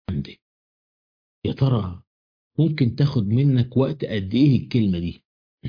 وبحمده يا ترى ممكن تاخد منك وقت قد ايه الكلمة دي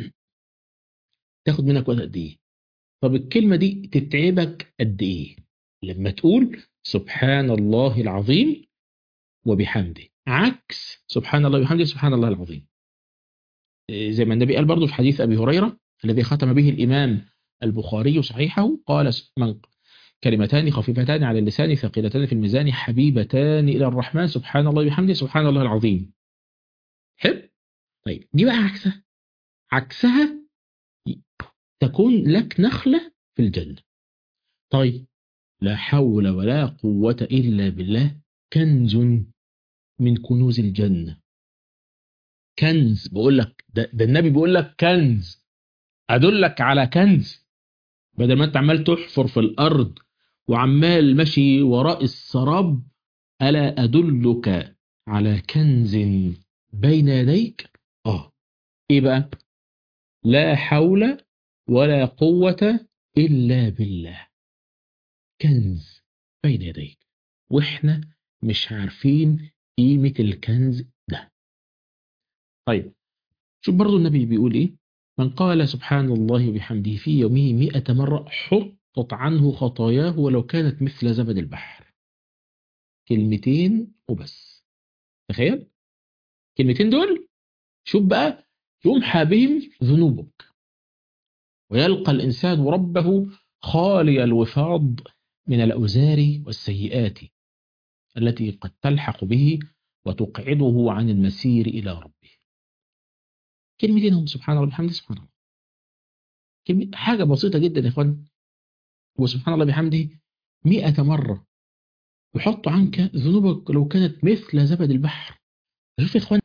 تاخد منك وقت قد ايه طب الكلمة دي تتعبك قد ايه لما تقول سبحان الله العظيم وبحمده عكس سبحان الله وبحمده سبحان الله العظيم إيه زي ما النبي قال برضو في حديث أبي هريرة الذي ختم به الإمام البخاري صحيحه قال من كلمتان خفيفتان على اللسان ثقيلتان في الميزان حبيبتان إلى الرحمن سبحان الله وبحمده سبحان الله العظيم حب طيب دي بقى عكسها عكسها تكون لك نخلة في الجنة طيب لا حول ولا قوة إلا بالله كنز من كنوز الجنة كنز بقول لك ده, ده النبي بيقول لك كنز أدلك على كنز بدل ما أنت عمال تحفر في الأرض وعمال ماشي وراء السراب ألا أدلك على كنز بين يديك آه إيه بقى لا حول ولا قوة إلا بالله كنز بين يديك وإحنا مش عارفين قيمة الكنز ده طيب شوف برضو النبي بيقول إيه من قال سبحان الله وبحمده في يومه مئة مرة حطت عنه خطاياه ولو كانت مثل زبد البحر كلمتين وبس تخيل كلمتين دول شوف بقى يمحى بهم ذنوبك ويلقى الإنسان ربه خالي الوفاض من الأوزار والسيئات التي قد تلحق به وتقعده عن المسير إلى ربه كلمتين هم سبحان الله بحمده سبحان الله كلمة حاجة بسيطة جدا يا إخوان وسبحان الله بحمده مئة مرة يحط عنك ذنوبك لو كانت مثل زبد البحر شوف يا إخوان